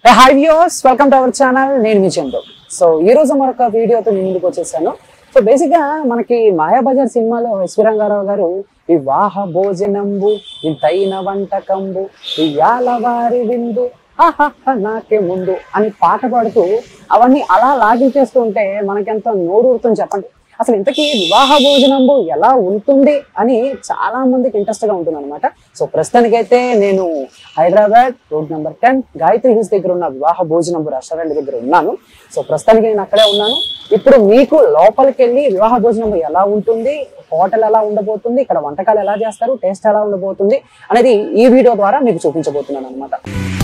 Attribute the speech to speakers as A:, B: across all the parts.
A: Hi viewers welcome to our channel నేను మీ Chandu so ఈ రోజు మరొక వీడియోతో మీ ముందుకు వచ్చేసాను సో బేసిక్ గా మనకి మాయాబజార్ సినిమాలో ఎస్వి రంగారావు గారు వివాహ భోజనంబు ఇంతైన వంటకంబు ఇయ్యాల వారి విందు ఆహాహా నాకే ముందు అని పాట పాడుతూ అవన్నీ అలా లాగించేస్తూ ఉంటే మనకెంత నోరూరుతుంది చెప్పండి అసలు ఇంతకీ వివాహ భోజనంబు ఎలా ఉంటుంది అని చాలా మందికి ఇంట్రెస్ట్ గా ఉంటుంది అనమాట సో ప్రస్తుతానికైతే నేను Hyderabad road number ten Gayatri hills దగ్గర ఉన్న వివాహ భోజనంబు రెస్టారెంట్ దగ్గర ఉన్నాను సో ప్రస్తుతానికి నేను అక్కడే ఉన్నాను ఇప్పుడు మీకు లోపలికి వెళ్ళి వివాహ భోజనం ఎలా ఉంటుంది హోటల్ ఎలా ఉండబోతుంది ఇక్కడ వంటకాలు ఎలా చేస్తారు టేస్ట్ ఎలా ఉండబోతుంది అనేది ఈ వీడియో ద్వారా మీకు చూపించబోతున్నాను అనమాట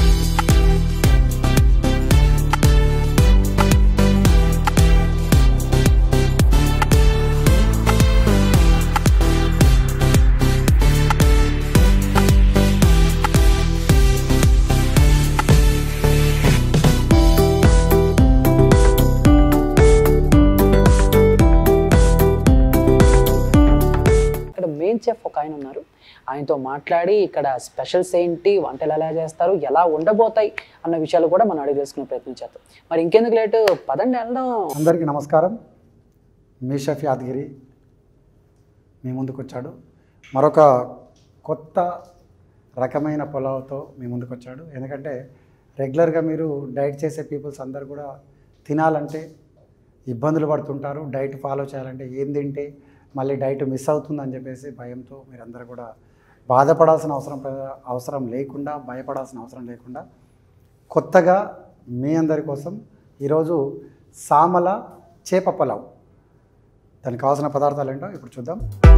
A: ఇక్కడ మెయిన్ చెఫ్ ఒక ఆయన ఉన్నారు ఆయనతో మాట్లాడి ఇక్కడ స్పెషల్స్ ఏంటి వంటలు ఎలా చేస్తారు ఎలా ఉండబోతాయి అన్న విషయాలు కూడా మనం అడిగి తెలుసుకునే ప్రయత్నం చేద్దాం మరి ఇంకెందుకు లేటు పదండి వెళ్దాం
B: అందరికీ నమస్కారం మీ షఫ్ యాదగిరి మీ ముందుకు వచ్చాడు మరొక కొత్త రకమైన పొలావుతో మీ ముందుకు వచ్చాడు ఎందుకంటే రెగ్యులర్గా మీరు డైట్ చేసే పీపుల్స్ అందరు కూడా తినాలంటే ఇబ్బందులు పడుతుంటారు డైట్ ఫాలో చేయాలంటే ఏం తింటే మళ్ళీ డైట్ మిస్ అవుతుందని చెప్పేసి భయంతో మీరందరూ కూడా బాధపడాల్సిన అవసరం ప- అవసరం లేకుండా భయపడాల్సిన అవసరం లేకుండా కొత్తగా మీ అందరి కోసం ఈరోజు సామల చేప పలావ్ దానికి కావాల్సిన పదార్థాలు ఏంటో ఇప్పుడు చూద్దాం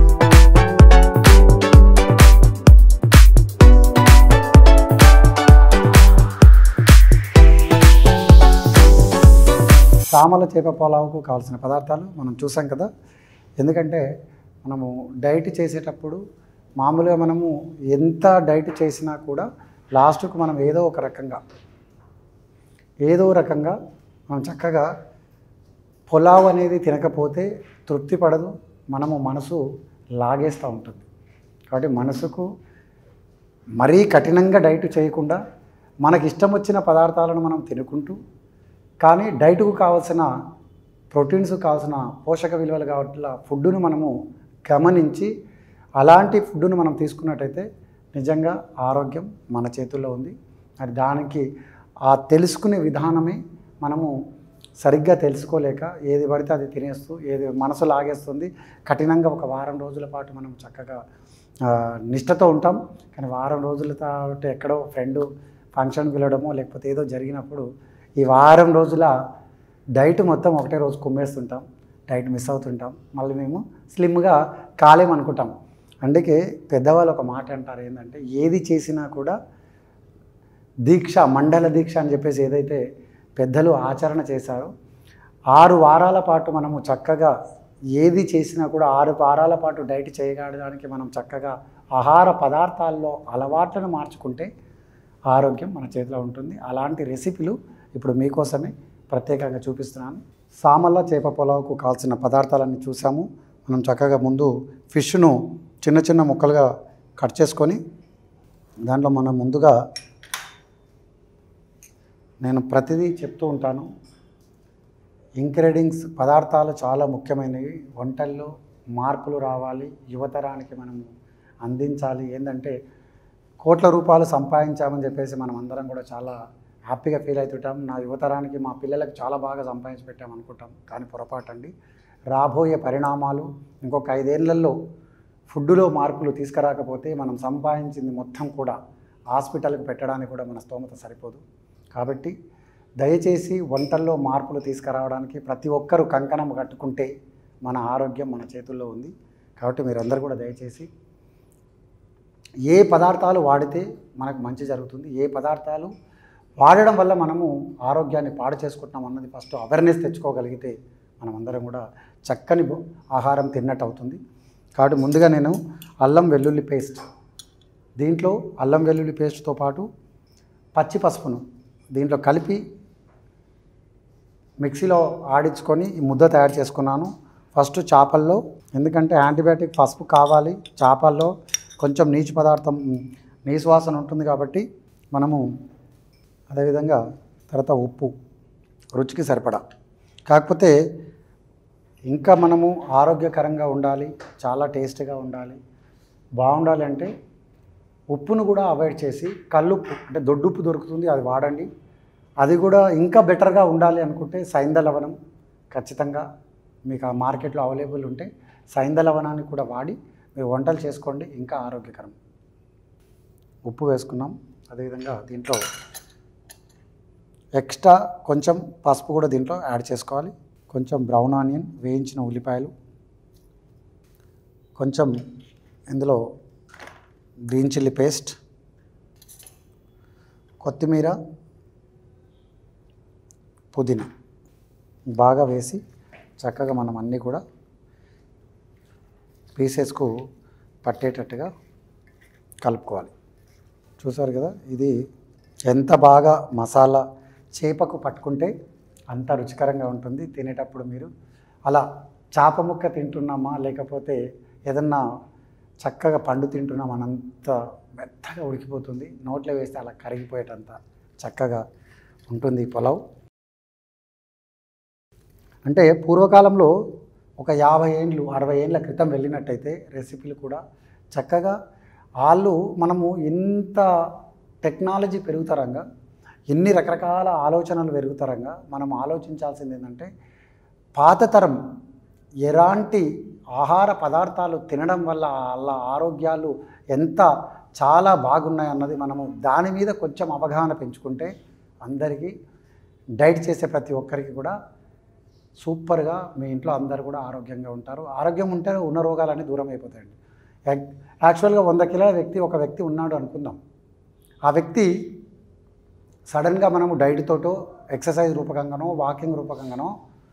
B: సామల చేప పలావుకు కావాల్సిన పదార్థాలు మనం చూసాం కదా ఎందుకంటే మనము డైట్ చేసేటప్పుడు మామూలుగా మనము ఎంత డైట్ చేసినా కూడా లాస్ట్కు మనం ఏదో ఒక రకంగా ఏదో రకంగా మనం చక్కగా పులావ్ అనేది తినకపోతే తృప్తి పడదు మనము మనసు లాగేస్తూ ఉంటుంది కాబట్టి మనసుకు మరీ కఠినంగా డైట్ చేయకుండా మనకి ఇష్టం వచ్చిన పదార్థాలను మనం తినుకుంటూ కానీ డైట్కు కావాల్సిన ప్రోటీన్స్ కావాల్సిన పోషక విలువలు కావాల ఫుడ్డును మనము గమనించి అలాంటి ఫుడ్డును మనం తీసుకున్నట్టయితే నిజంగా ఆరోగ్యం మన చేతుల్లో ఉంది మరి దానికి ఆ తెలుసుకునే విధానమే మనము సరిగ్గా తెలుసుకోలేక ఏది పడితే అది తినేస్తూ ఏది మనసు లాగేస్తుంది కఠినంగా ఒక వారం రోజుల పాటు మనం చక్కగా ఆ, నిష్ఠతో ఉంటాం కానీ వారం రోజుల తర్వాత ఎక్కడో ఫ్రెండ్ ఫంక్షన్ పిలవడమో లేకపోతే ఏదో జరిగినప్పుడు ఈ వారం రోజుల డైట్ మొత్తం ఒకటే రోజు కుమ్మేస్తుంటాం డైట్ మిస్ అవుతుంటాం మళ్ళీ మేము స్లిమ్గా కాలేమనుకుంటాం అందుకే పెద్దవాళ్ళు ఒక మాట అంటారు ఏంటంటే ఏది చేసినా కూడా దీక్ష మండల దీక్ష అని చెప్పేసి ఏదైతే పెద్దలు ఆచరణ చేశారో ఆరు వారాల పాటు మనము చక్కగా ఏది చేసినా కూడా ఆరు వారాల పాటు డైట్ చేయగలడానికి మనం చక్కగా ఆహార పదార్థాల్లో అలవాట్లను మార్చుకుంటే ఆరోగ్యం మన చేతిలో ఉంటుంది అలాంటి రెసిపీలు ఇప్పుడు మీకోసమే ప్రత్యేకంగా చూపిస్తున్నాను సామల్ల చేప పొలావుకు కావాల్సిన పదార్థాలన్నీ చూసాము మనం చక్కగా ముందు ఫిష్ను చిన్న చిన్న ముక్కలుగా కట్ చేసుకొని దాంట్లో మనం ముందుగా నేను ప్రతిదీ చెప్తూ ఉంటాను ఇంగ్రీడియంట్స్ పదార్థాలు చాలా ముఖ్యమైనవి వంటల్లో మార్పులు రావాలి యువతరానికి మనము అందించాలి ఏంటంటే కోట్ల రూపాయలు సంపాదించామని చెప్పేసి మనం అందరం కూడా చాలా హ్యాపీగా ఫీల్ అవుతుంటాం నా యువతరానికి మా పిల్లలకు చాలా బాగా సంపాదించి పెట్టాం అనుకుంటాం కానీ పొరపాటు అండి రాబోయే పరిణామాలు ఇంకొక ఐదేళ్లలో ఫుడ్డులో మార్పులు తీసుకురాకపోతే మనం సంపాదించింది మొత్తం కూడా హాస్పిటల్కి పెట్టడానికి కూడా మన స్తోమత సరిపోదు కాబట్టి దయచేసి వంటల్లో మార్పులు తీసుకురావడానికి ప్రతి ఒక్కరూ కంకణం కట్టుకుంటే మన ఆరోగ్యం మన చేతుల్లో ఉంది కాబట్టి మీరందరూ కూడా దయచేసి ఏ పదార్థాలు వాడితే మనకు మంచి జరుగుతుంది ఏ పదార్థాలు వాడడం వల్ల మనము ఆరోగ్యాన్ని పాడు చేసుకుంటున్నాం అన్నది ఫస్ట్ అవేర్నెస్ తెచ్చుకోగలిగితే మనం అందరం కూడా చక్కని భో- ఆహారం తిన్నట్టు అవుతుంది కాబట్టి ముందుగా నేను అల్లం వెల్లుల్లి పేస్ట్ దీంట్లో అల్లం వెల్లుల్లి పేస్ట్తో పాటు పచ్చి పసుపును దీంట్లో కలిపి మిక్సీలో ఆడించుకొని ఈ ముద్ద తయారు చేసుకున్నాను ఫస్ట్ చేపల్లో ఎందుకంటే యాంటీబయాటిక్ పసుపు కావాలి చేపల్లో కొంచెం నీచు పదార్థం నీసు వాసన ఉంటుంది కాబట్టి మనము అదేవిధంగా తర్వాత ఉప్పు రుచికి సరిపడా కాకపోతే ఇంకా మనము ఆరోగ్యకరంగా ఉండాలి చాలా టేస్టీగా ఉండాలి బాగుండాలి అంటే ఉప్పును కూడా అవాయిడ్ చేసి కల్లుప్పు అంటే దొడ్డుప్పు దొరుకుతుంది అది వాడండి అది కూడా ఇంకా బెటర్గా ఉండాలి అనుకుంటే సైంధ లవణం ఖచ్చితంగా మీకు ఆ మార్కెట్లో అవైలబుల్ ఉంటే సైంధ లవణాన్ని కూడా వాడి మీరు వంటలు చేసుకోండి ఇంకా ఆరోగ్యకరం ఉప్పు వేసుకున్నాం అదేవిధంగా దీంట్లో ఎక్స్ట్రా కొంచెం పసుపు కూడా దీంట్లో యాడ్ చేసుకోవాలి కొంచెం బ్రౌన్ ఆనియన్ వేయించిన ఉల్లిపాయలు కొంచెం ఇందులో గ్రీన్ చిల్లీ పేస్ట్ కొత్తిమీర పుదీనా బాగా వేసి చక్కగా మనం అన్నీ కూడా పీసెస్కు పట్టేటట్టుగా కలుపుకోవాలి చూసారు కదా ఇది ఎంత బాగా మసాలా చేపకు పట్టుకుంటే అంత రుచికరంగా ఉంటుంది తినేటప్పుడు మీరు అలా చేప ముక్క తింటున్నామా లేకపోతే ఏదన్నా చక్కగా పండు తింటున్నామా అనంత మెత్తగా ఉడికిపోతుంది నోట్లో వేస్తే అలా కరిగిపోయేటంత చక్కగా ఉంటుంది ఈ పులావ్ అంటే పూర్వకాలంలో ఒక యాభై ఏండ్లు అరవై ఏండ్ల క్రితం వెళ్ళినట్టయితే రెసిపీలు కూడా చక్కగా వాళ్ళు మనము ఇంత టెక్నాలజీ పెరుగుతరంగా ఎన్ని రకరకాల ఆలోచనలు పెరుగుతరంగా మనం ఆలోచించాల్సింది ఏంటంటే పాత తరం ఎలాంటి ఆహార పదార్థాలు తినడం వల్ల వాళ్ళ ఆరోగ్యాలు ఎంత చాలా బాగున్నాయి అన్నది మనము దాని మీద కొంచెం అవగాహన పెంచుకుంటే అందరికీ డైట్ చేసే ప్రతి ఒక్కరికి కూడా సూపర్గా మీ ఇంట్లో అందరు కూడా ఆరోగ్యంగా ఉంటారు ఆరోగ్యం ఉంటే ఉన్న రోగాలన్నీ దూరం అయిపోతాయండి యాక్- యాక్చువల్గా వంద కిలోల వ్యక్తి ఒక వ్యక్తి ఉన్నాడు అనుకుందాం ఆ వ్యక్తి సడన్గా మనము డైట్ తోటో ఎక్సర్సైజ్ రూపకంగానో వాకింగ్ రూపకంగానో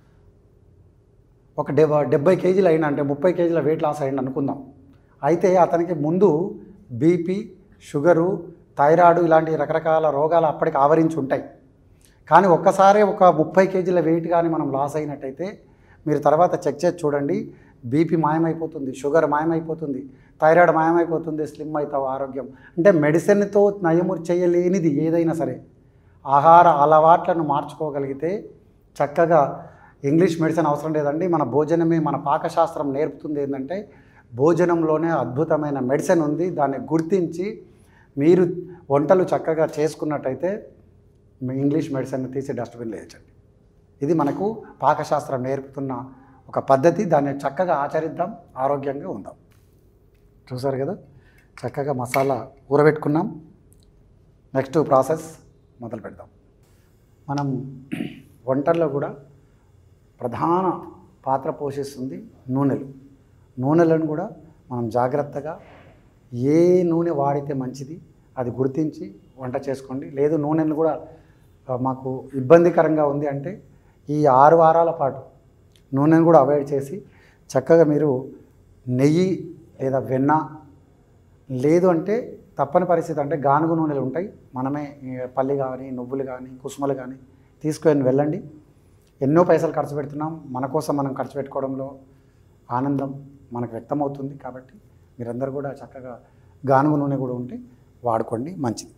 B: ఒక డెబ్బ డెబ్బై కేజీలు అయిన అంటే ముప్పై కేజీల వెయిట్ లాస్ అయింది అనుకుందాం అయితే అతనికి ముందు బీపీ షుగరు థైరాయిడ్ ఇలాంటి రకరకాల రోగాలు అప్పటికి ఆవరించి ఉంటాయి కానీ ఒక్కసారి ఒక ముప్పై కేజీల వెయిట్ కానీ మనం లాస్ అయినట్టయితే మీరు తర్వాత చెక్ చేసి చూడండి బీపీ మాయమైపోతుంది షుగర్ మాయమైపోతుంది థైరాయిడ్ మాయమైపోతుంది స్లిమ్ అవుతావు ఆరోగ్యం అంటే మెడిసిన్తో నయము చేయలేనిది ఏదైనా సరే ఆహార అలవాట్లను మార్చుకోగలిగితే చక్కగా ఇంగ్లీష్ మెడిసిన్ అవసరం లేదండి మన భోజనమే మన పాకశాస్త్రం నేర్పుతుంది ఏంటంటే భోజనంలోనే అద్భుతమైన మెడిసిన్ ఉంది దాన్ని గుర్తించి మీరు వంటలు చక్కగా చేసుకున్నట్టయితే మీ ఇంగ్లీష్ మెడిసిన్ తీసి డస్ట్బిన్లో వేయచ్చండి ఇది మనకు పాకశాస్త్రం నేర్పుతున్న ఒక పద్ధతి దాన్ని చక్కగా ఆచరిద్దాం ఆరోగ్యంగా ఉందాం చూసారు కదా చక్కగా మసాలా ఊరబెట్టుకున్నాం నెక్స్ట్ ప్రాసెస్ మొదలు పెడదాం మనం వంటల్లో కూడా ప్రధాన పాత్ర పోషిస్తుంది నూనెలు నూనెలను కూడా మనం జాగ్రత్తగా ఏ నూనె వాడితే మంచిది అది గుర్తించి వంట చేసుకోండి లేదు నూనెను కూడా ఆ, మాకు ఇబ్బందికరంగా ఉంది అంటే ఈ ఆరు వారాల పాటు నూనెను కూడా అవాయిడ్ చేసి చక్కగా మీరు నెయ్యి లేదా వెన్న లేదు అంటే తప్పని పరిస్థితి అంటే గానుగు నూనెలు ఉంటాయి మనమే ఈ పల్లి కానీ నువ్వులు కానీ కుసుమలు కానీ తీసుకొని వెళ్ళండి ఎన్నో పైసలు ఖర్చు పెడుతున్నాం మన కోసం మనం ఖర్చు పెట్టుకోవడంలో ఆనందం మనకు వ్యక్తమవుతుంది కాబట్టి మీరందరూ కూడా చక్కగా గానుగు నూనె కూడా ఉంటే వాడుకోండి మంచిది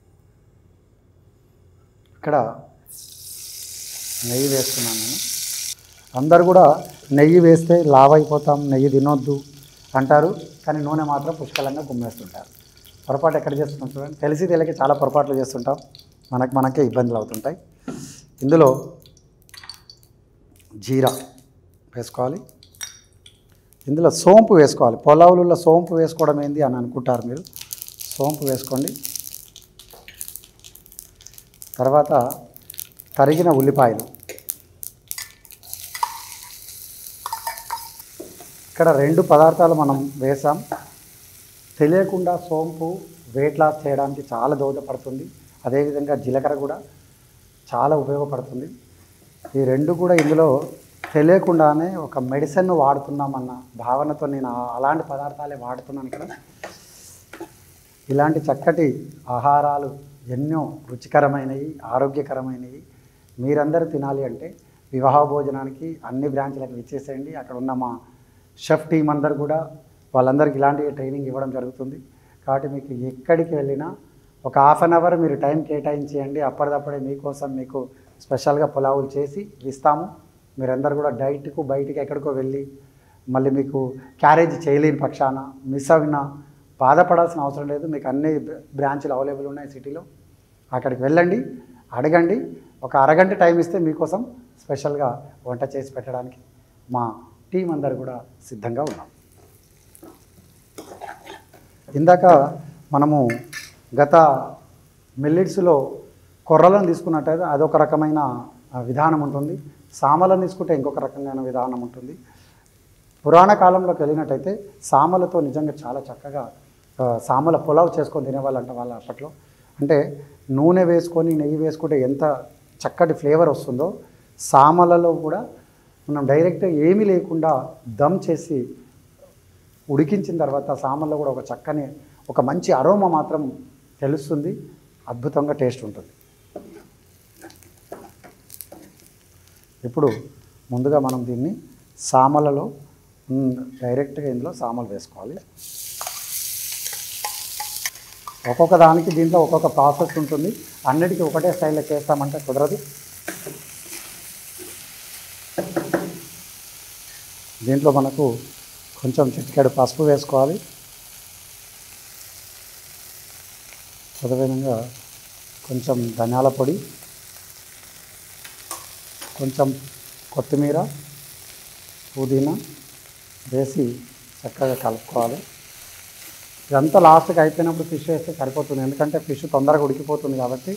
B: ఇక్కడ నెయ్యి వేస్తున్నాను నేను అందరు కూడా నెయ్యి వేస్తే లావ్ అయిపోతాం నెయ్యి తినొద్దు అంటారు కానీ నూనె మాత్రం పుష్కలంగా గుమ్మేస్తుంటారు పొరపాటు ఎక్కడ చేస్తున్నాం చూడండి తెలిసి తెలియక చాలా పొరపాట్లు చేస్తుంటాం మనకు మనకే ఇబ్బందులు అవుతుంటాయి ఇందులో జీరా వేసుకోవాలి ఇందులో సోంపు వేసుకోవాలి పొలావులలో సోంపు వేసుకోవడం ఏంది అని అనుకుంటారు మీరు సోంపు వేసుకోండి తర్వాత తరిగిన ఉల్లిపాయలు ఇక్కడ రెండు పదార్థాలు మనం వేసాం తెలియకుండా సోంపు వెయిట్ లాస్ చేయడానికి చాలా దోహదపడుతుంది అదేవిధంగా జీలకర్ర కూడా చాలా ఉపయోగపడుతుంది ఈ రెండు కూడా ఇందులో తెలియకుండానే ఒక మెడిసిన్ వాడుతున్నామన్న భావనతో నేను ఆ- అలాంటి పదార్థాలే వాడుతున్నాను ఇక్కడ ఇలాంటి చక్కటి ఆహారాలు ఎన్నో రుచికరమైనవి ఆరోగ్యకరమైనవి మీరందరూ తినాలి అంటే వివాహ భోజనానికి అన్ని బ్రాంచ్లకు ఇచ్చేసేయండి అక్కడ ఉన్న మా షెఫ్ టీం అందరు కూడా వాళ్ళందరికీ ఇలాంటి ట్రైనింగ్ ఇవ్వడం జరుగుతుంది కాబట్టి మీకు ఎక్కడికి వెళ్ళినా ఒక హాఫ్ అన్ అవర్ మీరు టైం కేటాయించేయండి అప్పటిదప్పుడే మీకోసం మీకు స్పెషల్గా పులావులు చేసి ఇస్తాము మీరందరూ కూడా డైట్కు బయటికి ఎక్కడికో వెళ్ళి మళ్ళీ మీకు క్యారేజ్ చేయలేని పక్షాన మిస్ అయినా బాధపడాల్సిన అవసరం లేదు మీకు అన్ని బ్రాంచ్లు అవైలబుల్ ఉన్నాయి సిటీలో అక్కడికి వెళ్ళండి అడగండి ఒక అరగంట టైం ఇస్తే మీకోసం స్పెషల్గా వంట చేసి పెట్టడానికి మా టీం అందరు కూడా సిద్ధంగా ఉన్నాం ఇందాక మనము గత మిల్లెట్స్లో కొర్రలను తీసుకున్నట్టయితే అదొక రకమైన ఆ, విధానం ఉంటుంది సామలను తీసుకుంటే ఇంకొక రకమైన విధానం ఉంటుంది పురాణ కాలంలోకి వెళ్ళినట్టయితే సామలతో నిజంగా చాలా చక్కగా ఆ, సామల పులావ్ చేసుకొని తినేవాళ్ళంట వాళ్ళ అప్పట్లో అంటే నూనె వేసుకొని నెయ్యి వేసుకుంటే ఎంత చక్కటి ఫ్లేవర్ వస్తుందో సామలలో కూడా మనం డైరెక్ట్ ఏమీ లేకుండా దమ్ చేసి ఉడికించిన తర్వాత సామల్లో కూడా ఒక చక్కని ఒక మంచి అరోమా మాత్రం తెలుస్తుంది అద్భుతంగా టేస్ట్ ఉంటుంది ఇప్పుడు ముందుగా మనం దీన్ని సామలలో ఉమ్, డైరెక్ట్గా ఇందులో సామలు వేసుకోవాలి ఒక్కొక్క దానికి దీంట్లో ఒక్కొక్క ప్రాసెస్ ఉంటుంది అన్నిటికీ ఒకటే స్టైల్లో చేస్తామంటే కుదరదు దీంట్లో మనకు కొంచెం చిటికెడు పసుపు వేసుకోవాలి అదేవిధంగా కొంచెం ధనియాల పొడి కొంచెం కొత్తిమీర పుదీనా వేసి చక్కగా కలుపుకోవాలి ఇదంతా లాస్ట్కి అయిపోయినప్పుడు ఫిష్ వేస్తే సరిపోతుంది ఎందుకంటే ఫిష్ తొందరగా ఉడికిపోతుంది కాబట్టి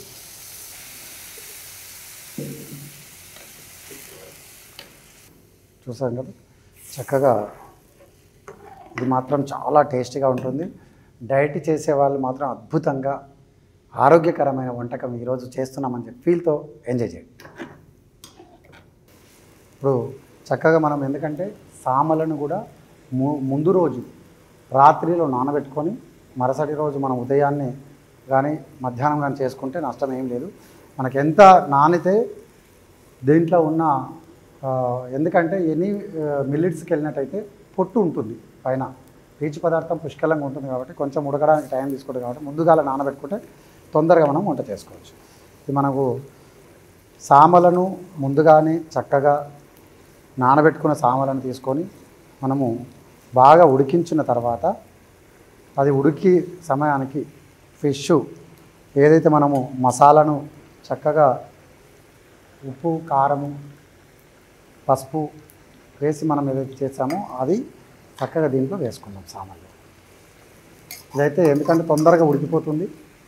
B: చూసాం కదా చక్కగా ఇది మాత్రం చాలా టేస్టీగా ఉంటుంది డైట్ చేసే వాళ్ళు మాత్రం అద్భుతంగా ఆరోగ్యకరమైన వంటకం ఈరోజు చేస్తున్నామని చెప్పి ఫీల్తో ఎంజాయ్ చేయండి ఇప్పుడు చక్కగా మనం ఎందుకంటే సామలను కూడా ము ముందు రోజు రాత్రిలో నానబెట్టుకొని మరుసటి రోజు మనం ఉదయాన్నే కానీ మధ్యాహ్నం కానీ చేసుకుంటే నష్టం ఏం లేదు మనకి ఎంత నానితే దీంట్లో ఉన్న ఆ, ఎందుకంటే ఎనీ మిల్లెట్స్కి వెళ్ళినట్టయితే పొట్టు ఉంటుంది పైన పీచు పదార్థం పుష్కలంగా ఉంటుంది కాబట్టి కొంచెం ఉడకడానికి టైం తీసుకుంటుంది కాబట్టి ముందుగాల నానబెట్టుకుంటే తొందరగా మనం వంట చేసుకోవచ్చు ఇది మనకు సామలను ముందుగానే చక్కగా నానబెట్టుకున్న సామలను తీసుకొని మనము బాగా ఉడికించిన తర్వాత అది ఉడికి సమయానికి ఫిష్ ఏదైతే మనము మసాలాను చక్కగా ఉప్పు కారము పసుపు వేసి మనం ఏదైతే చేసామో అది చక్కగా దీంట్లో వేసుకుందాం సామాన్లు ఇదైతే ఎందుకంటే తొందరగా ఉడికిపోతుంది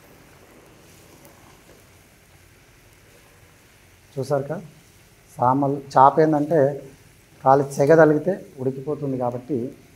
B: చూసారు కదా సామల్ చాప ఏంటంటే కాలి సెగ తగిలితే ఉడికిపోతుంది కాబట్టి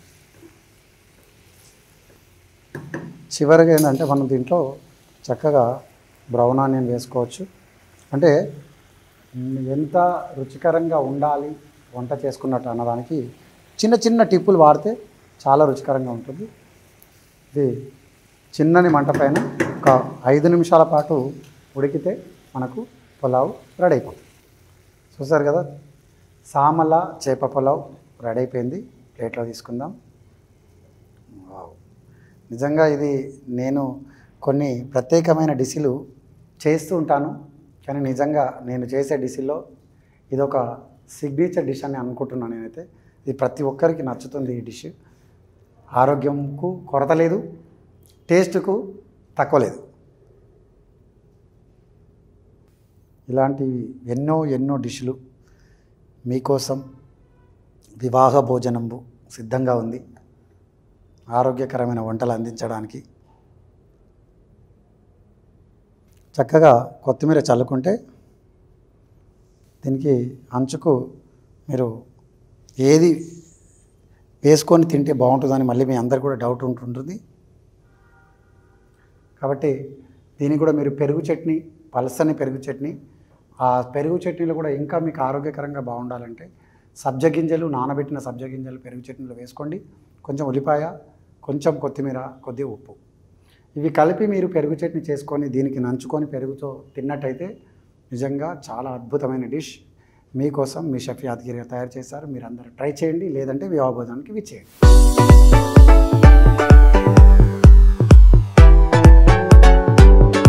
B: చివరిగా ఏంటంటే మనం దీంట్లో చక్కగా బ్రౌన్ ఆనియన్ వేసుకోవచ్చు అంటే మ్, ఎంత రుచికరంగా ఉండాలి వంట చేసుకున్నట్టు అన్నదానికి చిన్న చిన్న టిప్పులు వాడితే చాలా రుచికరంగా ఉంటుంది ఇది చిన్నని మంట పైన ఒక ఐదు నిమిషాల పాటు ఉడికితే మనకు పులావ్ రెడీ అయిపోతుంది చూసారు కదా సామల చేప పులావ్ రెడీ అయిపోయింది ప్లేట్లో తీసుకుందాం వావ్. నిజంగా ఇది నేను కొన్ని ప్రత్యేకమైన డిష్లు చేస్తూ ఉంటాను కానీ నిజంగా నేను చేసే డిష్లో ఇది ఒక సిగ్నేచర్ డిష్ అని అనుకుంటున్నాను నేనైతే ఇది ప్రతి ఒక్కరికి నచ్చుతుంది ఈ డిష్ ఆరోగ్యంకు కొరత లేదు టేస్ట్కు తక్కువ లేదు ఇలాంటివి ఎన్నో ఎన్నో డిష్లు మీకోసం వివాహ భోజనంబు సిద్ధంగా ఉంది ఆరోగ్యకరమైన వంటలు అందించడానికి చక్కగా కొత్తిమీర చల్లుకుంటే దీనికి అంచుకు మీరు ఏది వేసుకొని తింటే బాగుంటుందని మళ్ళీ మీ అందరు కూడా డౌట్ ఉంటుంటుంది కాబట్టి దీనికి కూడా మీరు పెరుగు చట్నీ పలసని పెరుగు చట్నీ ఆ పెరుగు చట్నీలో కూడా ఇంకా మీకు ఆరోగ్యకరంగా బాగుండాలంటే సబ్జ గింజలు నానబెట్టిన సబ్జ గింజలు పెరుగు చట్నీలో వేసుకోండి కొంచెం ఉల్లిపాయ కొంచెం కొత్తిమీర కొద్దిగా ఉప్పు ఇవి కలిపి మీరు పెరుగు చట్నీ చేసుకొని దీనికి నంచుకొని పెరుగుతో తిన్నట్టయితే నిజంగా చాలా అద్భుతమైన డిష్ మీకోసం మీ షెఫ్ యాదగిరి గారు తయారు చేశారు మీరు అందరూ ట్రై చేయండి లేదంటే వివాహ భోజనానికి విచ్చేయండి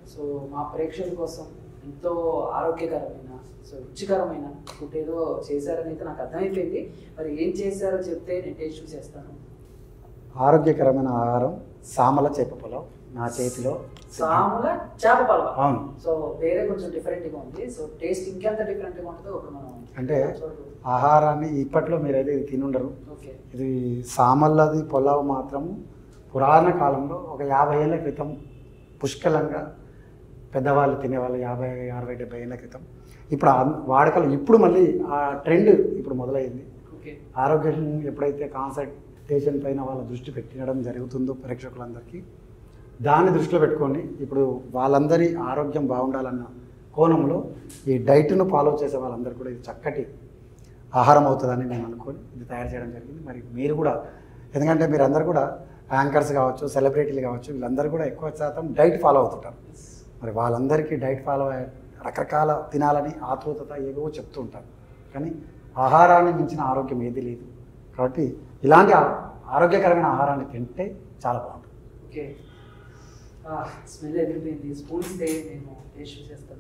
A: సో మా ప్రేక్షకుల కోసం ఎంతో ఆరోగ్యకరమైన సో రుచికరమైన ఫుడ్ ఏదో చేశారని అయితే నాకు అర్థమైపోయింది మరి ఏం చేశారో చెప్తే నేను టేస్ట్ చూసేస్తాను
B: ఆరోగ్యకరమైన ఆహారం సామల చేప పొలం నా చేతిలో
A: సాముల చేప పలవ
B: అవును
A: సో వేరే కొంచెం డిఫరెంట్గా ఉంది సో టేస్ట్ ఇంకెంత డిఫరెంట్గా ఉంటుందో ఇప్పుడు మనం
B: అంటే ఆహారాన్ని ఇప్పట్లో మీరైతే ఇది తినుండరు
A: ఓకే
B: ఇది సామల్లది పొలావ్ మాత్రము పురాణ కాలంలో ఒక యాభై ఏళ్ళ క్రితం పుష్కలంగా పెద్దవాళ్ళు తినేవాళ్ళు యాభై అరవై డెబ్బై ఏళ్ళ క్రితం ఇప్పుడు ఆ వాడకలు ఇప్పుడు మళ్ళీ ఆ ట్రెండ్ ఇప్పుడు మొదలైంది
A: ఓకే
B: ఆరోగ్యం ఎప్పుడైతే కాన్సన్ట్రేషన్ పైన వాళ్ళ దృష్టి పెట్టడం జరుగుతుందో ప్రేక్షకులందరికీ దాన్ని దృష్టిలో పెట్టుకొని ఇప్పుడు వాళ్ళందరి ఆరోగ్యం బాగుండాలన్న కోణంలో ఈ డైట్ను ఫాలో చేసే వాళ్ళందరూ కూడా ఇది చక్కటి ఆహారం అవుతుందని నేను అనుకొని ఇది తయారు చేయడం జరిగింది మరి మీరు కూడా ఎందుకంటే మీరు అందరు కూడా యాంకర్స్ కావచ్చు సెలబ్రిటీలు కావచ్చు వీళ్ళందరూ కూడా ఎక్కువ శాతం డైట్ ఫాలో అవుతుంటారు మరి వాళ్ళందరికీ డైట్ ఫాలో అయ్యే రకరకాల తినాలని ఆతృతత ఏవో చెప్తూ ఉంటారు కానీ ఆహారాన్ని మించిన ఆరోగ్యం ఏది లేదు కాబట్టి ఇలాంటి ఆ- ఆరోగ్యకరమైన ఆహారాన్ని తింటే చాలా బాగుంటుంది
A: ఓకే స్మెల్ ఎదిరిపోయింది స్పూన్ ఇస్తే నేను టేస్ట్ చూసేస్తాను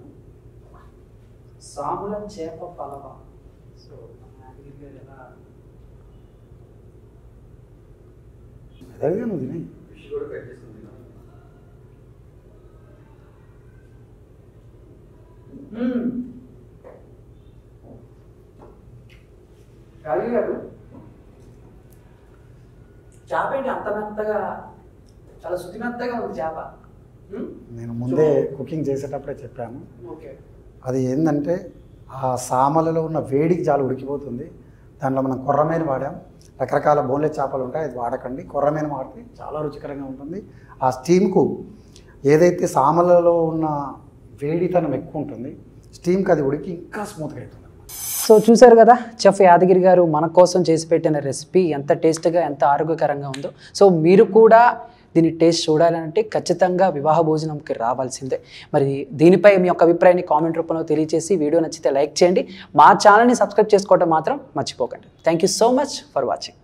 A: సాముల చేప పలవ సో నాగగిరి గారు ఎలా
B: అదేగా నువ్వు తినే
C: ఫిష్ కూడా కట్ చేసుకుంది
A: మ్మ్. రాజు గారు చేప ఏంటి అంత మెత్తగా చాలా శుద్ధి మెత్తగా ఉంది చేప మ్మ్?
B: నేను ముందే కుకింగ్ చేసేటప్పుడే చెప్పాను
A: ఓకే
B: అది ఏంటంటే ఆ సామలలో ఉన్న వేడికి చాలా ఉడికిపోతుంది దాంట్లో మనం కొర్రమేను వాడాం రకరకాల బోన్లెస్ చేపలు ఉంటాయి అది వాడకండి కొర్రమేను వాడితే చాలా రుచికరంగా ఉంటుంది ఆ స్టీమ్కు ఏదైతే సామలలో ఉన్న వేడితనం ఎక్కువ ఉంటుంది స్టీమ్కి అది ఉడికి ఇంకా స్మూత్గా అవుతుంది
A: సో చూశారు కదా చెఫ్ యాదగిరి గారు మన కోసం చేసి పెట్టిన రెసిపీ ఎంత టేస్ట్గా ఎంత ఆరోగ్యకరంగా ఉందో సో మీరు కూడా దీని టేస్ట్ చూడాలంటే ఖచ్చితంగా వివాహ భోజనంకి రావాల్సిందే మరి దీనిపై మీ యొక్క అభిప్రాయాన్ని కామెంట్ రూపంలో తెలియజేసి వీడియో నచ్చితే లైక్ చేయండి మా ఛానల్ని సబ్స్క్రైబ్ చేసుకోవడం మాత్రం మర్చిపోకండి thank you so much for watching